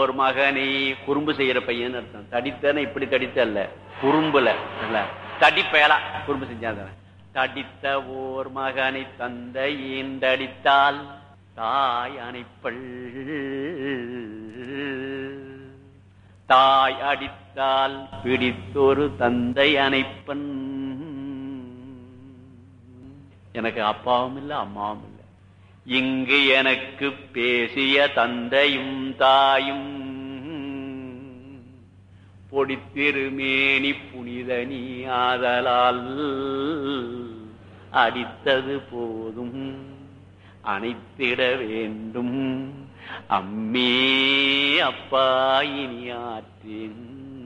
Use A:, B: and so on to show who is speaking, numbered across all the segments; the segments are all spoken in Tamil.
A: ஓர் மகனை குறும்பு செய்யற பையன் அர்த்தம் தடித்தன இப்படி தடித்த அல்ல குறும்புல அல்ல தடிப்பயலா குறும்பு செஞ்சாத தடித்த ஓர் மகனை தந்த ஈண்டடித்தால் தாய் அணைப்பள் தாய் அடித்தால் பிடித்தொரு தந்தை அணைப்பன் எனக்கு அப்பாவும் இல்லை அம்மாவும் இல்லை இங்கு எனக்கு பேசிய தந்தையும் தாயும் பொடித்திருமேனி புனித நீ ஆதலால் அடித்தது போதும் அணைத்திட வேண்டும் அம்மே அப்பா இனி ஆற்றேன்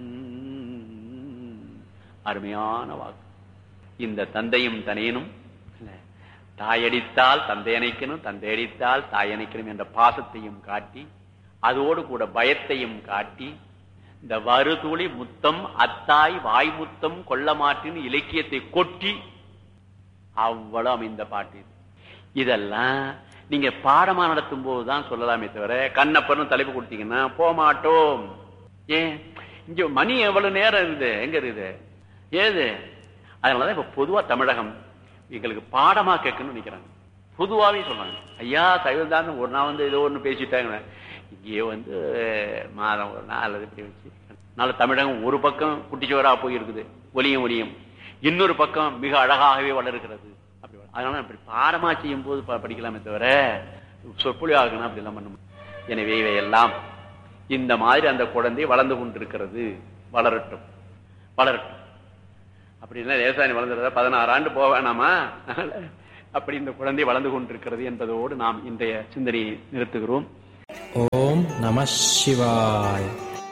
A: அருமையான வாக்கு இந்த தந்தையும் தனையனும் தாயடித்தால் தந்தை அணைக்கணும் தந்தை அடித்தால் தாய் அணைக்கணும் என்ற பாசத்தையும் காட்டி அதோடு கூட பயத்தையும் காட்டி இந்த வருதுளி முத்தம் அத்தாய் வாய் முத்தம் கொள்ள மாட்டின்னு இலக்கியத்தை கொட்டி அவ்வளவு அமைந்த பாட்டு இது இதெல்லாம் நீங்க பாடமா நடத்தும் போதுதான் சொல்லலாமே தவிர கண்ணப்பன்னு தலைப்பு கொடுத்தீங்கன்னா போக மாட்டோம் ஏன் இங்க மணி எவ்வளவு நேரம் இருக்குது எங்க இருக்குது ஏது அதனாலதான் இப்ப பொதுவா தமிழகம் எங்களுக்கு பாடமா கேட்கணும்னு நினைக்கிறாங்க பொதுவாவே சொல்றாங்க ஐயா சைவம் தான் ஒரு நாள் வந்து ஏதோ ஒண்ணு பேசிட்டாங்க இங்கேயே வந்து மாதம் ஒரு நாள் அல்லது இப்படி வச்சு நாளை தமிழகம் ஒரு பக்கம் குட்டிச்சுவரா போயிருக்குது ஒலியும் ஒலியும் இன்னொரு பக்கம் மிக அழகாகவே வளர்கிறது அப்படி அதனால அப்படி பாடமா செய்யும் போது படிக்கலாமே தவிர சொற்பொழி ஆகணும் அப்படி எல்லாம் பண்ண எனவே இவையெல்லாம் இந்த மாதிரி அந்த குழந்தை வளர்ந்து கொண்டிருக்கிறது வளரட்டும் வளரட்டும் அப்படின்னா லேசாணி வளர்ந்துறதா பதினாறு ஆண்டு போக வேணாமா அப்படி இந்த குழந்தை வளர்ந்து கொண்டிருக்கிறது என்பதோடு நாம் இன்றைய சிந்தனையை நிறுத்துகிறோம்
B: ஓம் நம சிவாய்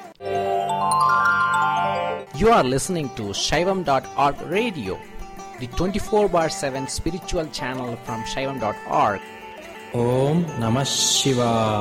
C: You are listening to Shaivam.org radio, the 24 bar 7 spiritual channel from Shaivam.org.
B: ஓம் நம சிவாய்